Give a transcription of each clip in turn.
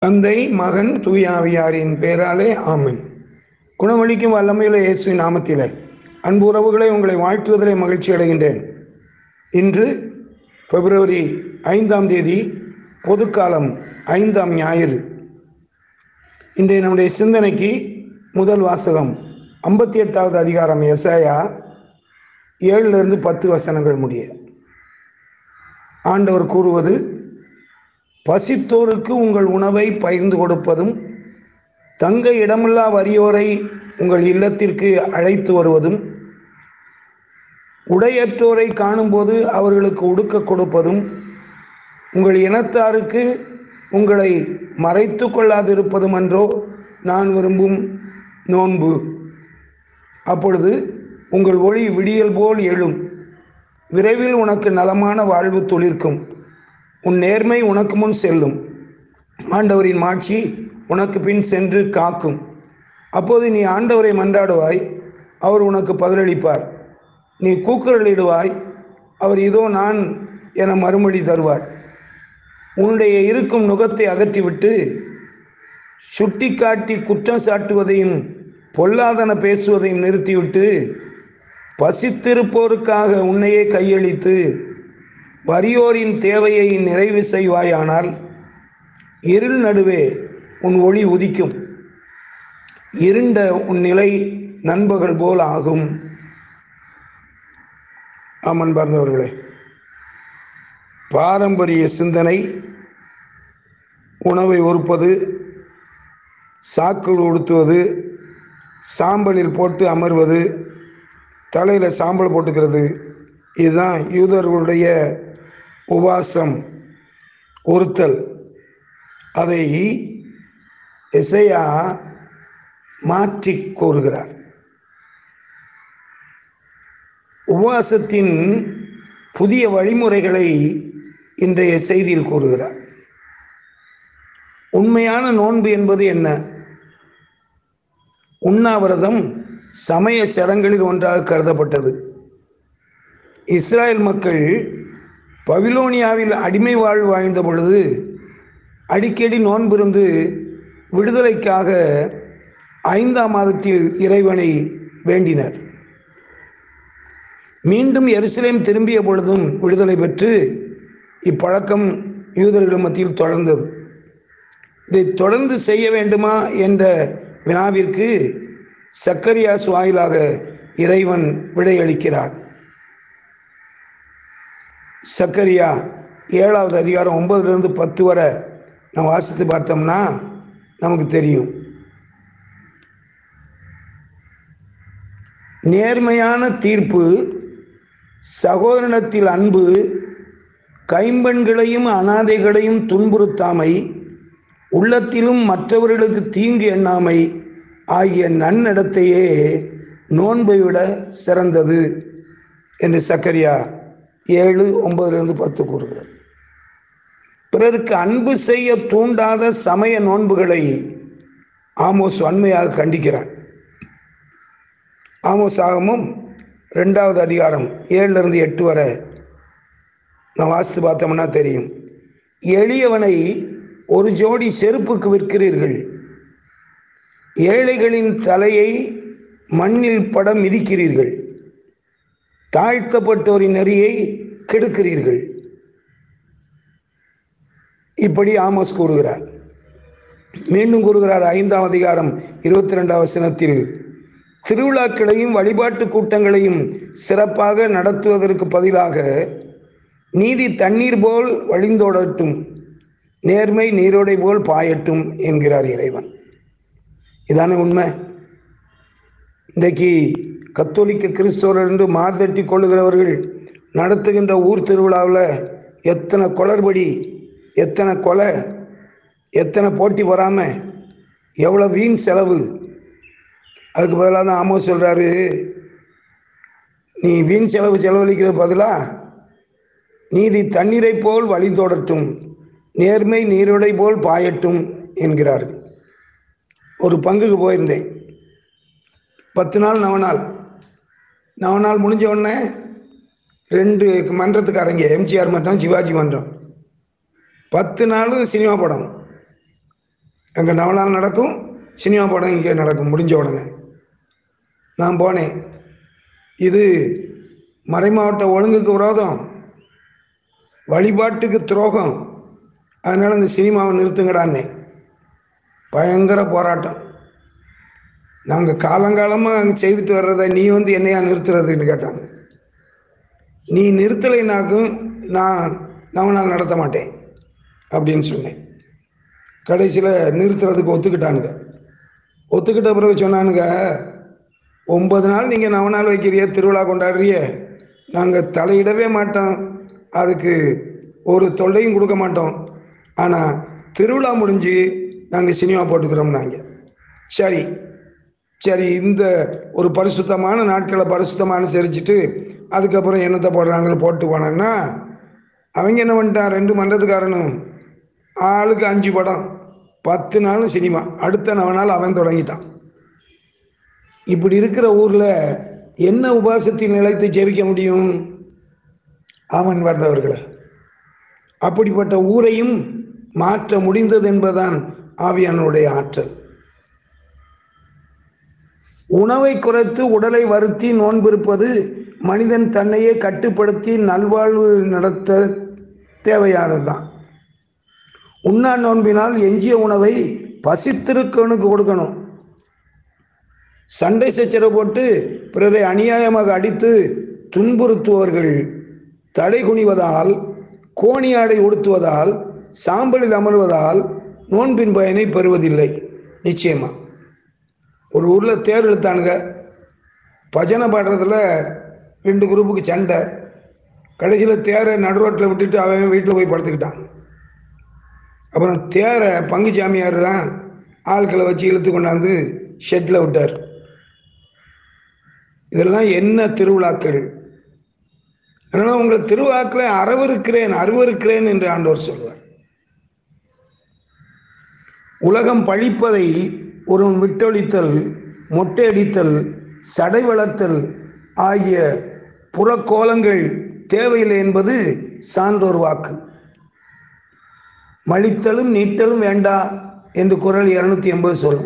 தந்தை மகன் தூயாவியாரின் பேராலே ஆமென் குணமளிக்கும் வல்லமையுள்ள இயேசுவின் நாமத்திலே அன்பு உறவுகளை உங்களை வாழ்த்துவதிலே மகிழ்ச்சி அடைகின்றேன் இன்று பிப்ரவரி ஐந்தாம் தேதி பொதுக்காலம் ஐந்தாம் ஞாயிறு இன்றைய நம்முடைய சிந்தனைக்கு முதல் வாசகம் ஐம்பத்தி எட்டாவது அதிகாரம் எஸ்ஐயா ஏழுலேருந்து பத்து வசனங்கள் முடிய ஆண்டவர் கூறுவது பசித்தோருக்கு உங்கள் உணவை பகிர்ந்து கொடுப்பதும் தங்க இடமில்லா வறியோரை உங்கள் இல்லத்திற்கு அழைத்து வருவதும் உடையற்றோரை காணும்போது அவர்களுக்கு உடுக்க கொடுப்பதும் உங்கள் இனத்தாருக்கு உங்களை மறைத்து கொள்ளாதிருப்பதும் அன்றோ நான் விரும்பும் நோன்பு அப்பொழுது உங்கள் ஒளி விடியல் போல் எழும் விரைவில் உனக்கு நலமான வாழ்வு துளிர்க்கும் உன் நேர்மை உனக்கு முன் செல்லும் ஆண்டவரின் மாட்சி உனக்கு பின் சென்று காக்கும் அப்போது நீ ஆண்டவரை மன்றாடுவாய் அவர் உனக்கு பதிலளிப்பார் நீ கூக்குரலிடுவாய் அவர் இதோ நான் என மறுமொழி தருவார் உன்னுடைய இருக்கும் நுகத்தை அகற்றிவிட்டு சுட்டிக்காட்டி குற்றம் சாட்டுவதையும் பொல்லாதன பேசுவதையும் நிறுத்திவிட்டு பசித்திருப்போருக்காக உன்னையே கையளித்து வறியோரின் தேவையை நிறைவு செய்வாயானால் இருள் நடுவே உன் ஒளி உதிக்கும் இருண்ட உன் நிலை நண்பகல் போல் ஆகும் ஆமன் பார்ந்தவர்களே பாரம்பரிய சிந்தனை உணவை ஒருப்பது சாக்கு உடுத்துவது சாம்பலில் போட்டு அமர்வது தலையில் சாம்பல் போட்டுக்கிறது இதுதான் யூதர்களுடைய உபாசம் ஒருத்தல் அதை இசையா மாற்றி கூறுகிறார் உபவாசத்தின் புதிய வழிமுறைகளை இன்றைய செய்தியில் கூறுகிறார் உண்மையான நோன்பு என்பது என்ன உண்ணாவிரதம் சமய சடங்களில் ஒன்றாக கருதப்பட்டது இஸ்ராயல் மக்கள் பவிலோனியாவில் அடிமை வாழ்வு வாழ்ந்த பொழுது அடிக்கடி நோன்பிருந்து விடுதலைக்காக ஐந்தாம் மாதத்தில் இறைவனை வேண்டினர் மீண்டும் எருசலேம் திரும்பிய பொழுதும் விடுதலை பெற்று இப்பழக்கம் யூதர்கள் மத்தியில் தொடர்ந்தது இதை தொடர்ந்து செய்ய வேண்டுமா என்ற வினாவிற்கு சக்கரியாஸ் வாயிலாக இறைவன் விடையளிக்கிறார் சக்கரியா ஏழாவது அதிகாரம் ஒன்பதுலேருந்து பத்து வரை நம்ம வாசித்து பார்த்தோம்னா நமக்கு தெரியும் நேர்மையான தீர்ப்பு சகோதரனத்தில் அன்பு கைம்பெண்களையும் அனாதைகளையும் துன்புறுத்தாமை உள்ளத்திலும் மற்றவர்களுக்கு தீங்கு எண்ணாமை ஆகிய நன்னடத்தையே நோன்பை விட சிறந்தது என்று சக்கரியா ஏழு ஒன்பதுலேருந்து பத்து கூறுகிறது பிறருக்கு அன்பு செய்ய தூண்டாத சமய நோன்புகளை ஆமோஸ் வன்மையாக கண்டிக்கிறார் ஆமோஸ் ஆகமும் ரெண்டாவது அதிகாரம் ஏழுலேருந்து எட்டு வரை நான் வாசித்து பார்த்தோம்னா தெரியும் எளியவனை ஒரு ஜோடி செருப்புக்கு விற்கிறீர்கள் ஏழைகளின் தலையை மண்ணில் படம் மிதிக்கிறீர்கள் தாழ்த்தப்பட்டோரின் நெறியை கெடுக்கிறீர்கள் இப்படி ஆமோஸ் கூறுகிறார் மீண்டும் கூறுகிறார் ஐந்தாம் அதிகாரம் இருபத்தி ரெண்டாம் வசனத்தில் திருவிழாக்களையும் வழிபாட்டு கூட்டங்களையும் சிறப்பாக நடத்துவதற்கு பதிலாக நீதி தண்ணீர் போல் வழிந்தோடட்டும் நேர்மை நீரோடை போல் பாயட்டும் என்கிறார் இறைவன் இதான உண்மை இன்றைக்கு கத்தோலிக்க கிறிஸ்தவர்கள் என்று மார்தட்டி கொள்ளுகிறவர்கள் நடத்துகின்ற ஊர் திருவிழாவில் எத்தனை கொளறுபடி எத்தனை கொலை எத்தனை போட்டி வராம எவ்வளோ வீண் செலவு அதுக்கு பதிலாக தான் ஆமோ சொல்கிறாரு நீ வீண் செலவு செலவழிக்கிறது பதிலாக நீதி தண்ணீரை போல் வழி தோடட்டும் நேர்மை நீரோடை போல் பாயட்டும் என்கிறார்கள் ஒரு பங்குக்கு போயிருந்தேன் பத்து நாள் நவநாள் நவநாள் முடிஞ்ச உடனே ரெண்டு மன்றத்துக்காரங்க எம்ஜிஆர் மன்றம் சிவாஜி மன்றம் பத்து நாள் சினிமா படம் அங்கே நவநாள் நடக்கும் சினிமா படம் இங்கே நடக்கும் முடிஞ்ச உடனே நான் போனேன் இது மறைமாவட்ட ஒழுங்குக்கு விரோதம் வழிபாட்டுக்கு துரோகம் அதனால இந்த சினிமாவை நிறுத்துங்கடான்னே பயங்கர போராட்டம் நாங்கள் காலங்காலமாக அங்கே செய்துட்டு வர்றதை நீ வந்து என்னையா நிறுத்துறதுன்னு கேட்டாங்க நீ நிறுத்தலைனாக்கும் நான் நவநாள் நடத்த மாட்டேன் அப்படின்னு சொன்னேன் கடைசியில் நிறுத்துறதுக்கு ஒத்துக்கிட்டானுங்க ஒத்துக்கிட்ட பிறகு சொன்னானுங்க ஒன்பது நாள் நீங்கள் நவநாள் வைக்கிறிய திருவிழா கொண்டாடுறிய நாங்கள் தலையிடவே மாட்டோம் அதுக்கு ஒரு தொல்லையும் கொடுக்க மாட்டோம் ஆனால் திருவிழா முடிஞ்சு நாங்கள் சினிமா போட்டுக்கிறோம் நாங்கள் சரி சரி இந்த ஒரு பரிசுத்தமான நாட்களை பரிசுத்தமாக அனுசரிச்சுட்டு அதுக்கப்புறம் என்னத்தை போடுறாங்களோ போட்டு போனான்னா அவங்க என்ன பண்ணிட்டான் ரெண்டு மன்றத்துக்காரனும் ஆளுக்கு அஞ்சு படம் பத்து நாள் சினிமா அடுத்த நாள் அவன் தொடங்கிட்டான் இப்படி இருக்கிற ஊர்ல என்ன உபாசத்தில் நிலைத்து ஜெபிக்க முடியும் அவன் வந்தவர்களை அப்படிப்பட்ட ஊரையும் மாற்ற முடிந்தது என்பதுதான் ஆவியானுடைய ஆற்றல் உணவை குறைத்து உடலை வருத்தி நோன்பிருப்பது மனிதன் தன்னையே கட்டுப்படுத்தி நல்வாழ்வு நடத்த தேவையானதுதான் உண்ணா நோன்பினால் எஞ்சிய உணவை பசித்திருக்கவனுக்கு கொடுக்கணும் சண்டை சச்சரவு போட்டு பிறரை அநியாயமாக அடித்து துன்புறுத்துவர்கள் தடை குனிவதால் கோணி ஆடை உடுத்துவதால் சாம்பலில் அமர்வதால் நோன்பின் பயனை பெறுவதில்லை நிச்சயமா ஒரு ஊரில் தேர் இழுத்தானுங்க பஜனை பாடுறதுல ரெண்டு குரூப்புக்கு சண்டை கடைசியில் தேரை நடுரோட்டில் விட்டுட்டு அவன் வீட்டில் போய் படுத்துக்கிட்டான் அப்புறம் தேரை பங்கு சாமியார் தான் ஆட்களை வச்சு இழுத்து கொண்டாந்து ஷெட்டில் விட்டார் இதெல்லாம் என்ன திருவிழாக்கள் அதனால் உங்கள் திருவிழாக்களை அறவருக்கிறேன் அருவருக்கிறேன் என்று ஆண்டவர் சொல்வார் உலகம் பழிப்பதை ஒருவன் விட்டொழித்தல் மொட்டையடித்தல் சடை வளர்த்தல் ஆகிய புறக்கோலங்கள் தேவையில்லை என்பது சான்றோர் வாக்கு மழித்தலும் நீட்டலும் வேண்டா என்று குரல் இருநூத்தி எண்பது சொல்லும்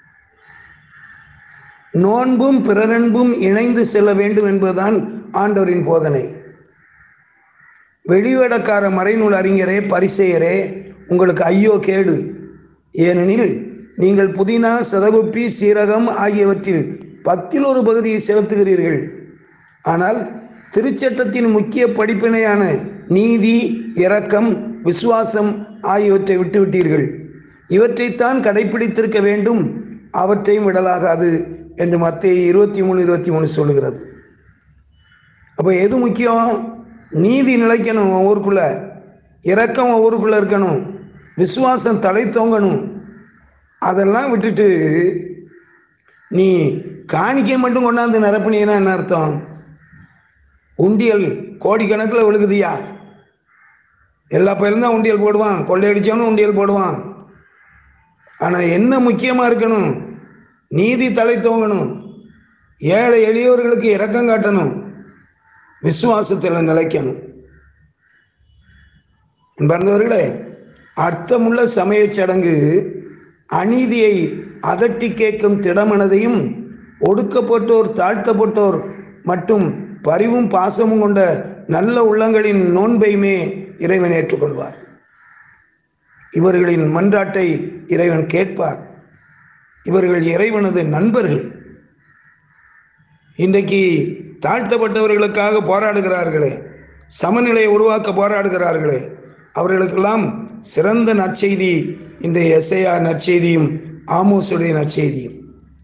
நோன்பும் பிறரன்பும் இணைந்து செல்ல வேண்டும் என்பதுதான் ஆண்டவரின் போதனை வெளிவேடக்கார மறைநூல் அறிஞரே பரிசெயரே உங்களுக்கு ஐயோ கேடு ஏனெனில் நீங்கள் புதினா சதகுப்பி சீரகம் ஆகியவற்றில் பத்தில் ஒரு பகுதியை செலுத்துகிறீர்கள் ஆனால் திருச்சட்டத்தின் முக்கிய படிப்பினையான நீதி இரக்கம் விசுவாசம் ஆகியவற்றை விட்டுவிட்டீர்கள் இவற்றைத்தான் கடைபிடித்திருக்க வேண்டும் அவற்றையும் விடலாகாது என்று மத்திய இருபத்தி மூணு இருபத்தி மூணு சொல்லுகிறது அப்போ எது முக்கியம் நீதி நிலைக்கணும் ஊருக்குள்ள இரக்கம் ஊருக்குள்ள இருக்கணும் விசுவாசம் தலை தோங்கணும் அதெல்லாம் விட்டுட்டு நீ காணிக்கை மட்டும் கொண்டாந்து நிரப்பினீங்கன்னா என்ன அர்த்தம் உண்டியல் கோடிக்கணக்கில் விழுகுதியா எல்லா பயிலும் தான் உண்டியல் போடுவான் கொள்ளையடிச்சவனும் உண்டியல் போடுவான் ஆனால் என்ன முக்கியமாக இருக்கணும் நீதி தலை தோங்கணும் ஏழை எளியவர்களுக்கு இரக்கம் காட்டணும் விசுவாசத்தில் நிலைக்கணும் பிறந்தவர்களே அர்த்தமுள்ள சமயச் சடங்கு அநீதியை அதட்டி கேட்கும் திடமனதையும் ஒடுக்கப்பட்டோர் தாழ்த்தப்பட்டோர் மற்றும் பரிவும் பாசமும் கொண்ட நல்ல உள்ளங்களின் நோன்பையுமே இறைவன் ஏற்றுக்கொள்வார் இவர்களின் மன்றாட்டை இறைவன் கேட்பார் இவர்கள் இறைவனது நண்பர்கள் இன்றைக்கு தாழ்த்தப்பட்டவர்களுக்காக போராடுகிறார்களே சமநிலையை உருவாக்க போராடுகிறார்களே அவர்களுக்கெல்லாம் சிறந்த நற்செய்தி இன்றைய எஸ்ஐயா நற்செய்தியும் ஆமோசுடைய நற்செய்தியும்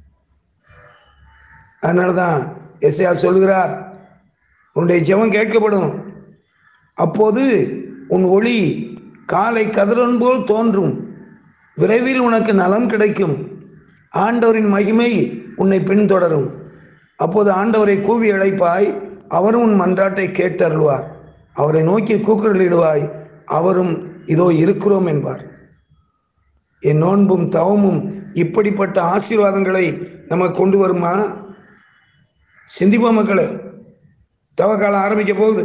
அதனால தான் எஸ்ஐயா சொல்கிறார் உன்னுடைய ஜெபம் கேட்கப்படும் அப்போது உன் ஒளி காலை கதிரன் போல் தோன்றும் விரைவில் உனக்கு நலம் கிடைக்கும் ஆண்டவரின் மகிமை உன்னை பின்தொடரும் அப்போது ஆண்டவரை கூவி அழைப்பாய் அவரும் உன் மன்றாட்டை கேட்டருள்வார் அவரை நோக்கி கூக்குரலிடுவாய் அவரும் இதோ இருக்கிறோம் என்பார் என் நோன்பும் தவமும் இப்படிப்பட்ட ஆசீர்வாதங்களை நமக்கு கொண்டு வருமா சிந்திப்போம் மக்களே தவ காலம் ஆரம்பிக்க போகுது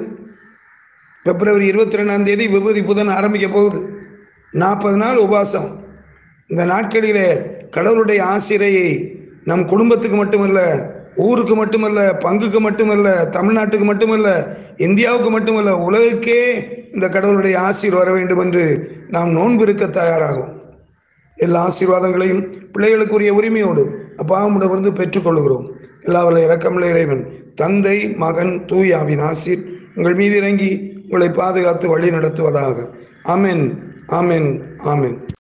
பிப்ரவரி இருபத்தி ரெண்டாம் தேதி விபூதி புதன் ஆரம்பிக்க போகுது நாற்பது நாள் உபாசம் இந்த நாட்களிலே கடவுளுடைய ஆசிரியை நம் குடும்பத்துக்கு மட்டுமல்ல ஊருக்கு மட்டுமல்ல பங்குக்கு மட்டுமல்ல தமிழ்நாட்டுக்கு மட்டுமல்ல இந்தியாவுக்கு மட்டுமல்ல உலகுக்கே இந்த கடவுளுடைய ஆசீர் வர வேண்டும் என்று நாம் நோன்பு இருக்க தயாராகும் எல்லா ஆசீர்வாதங்களையும் பிள்ளைகளுக்குரிய உரிமையோடு அப்பாவிடமிருந்து பெற்றுக்கொள்கிறோம் எல்லாவற்றை இறக்கமுள்ள இறைவன் தந்தை மகன் தூயாவின் ஆசீர் உங்கள் மீது இறங்கி உங்களை பாதுகாத்து வழி நடத்துவதாக ஆமென் ஆமென் ஆமென்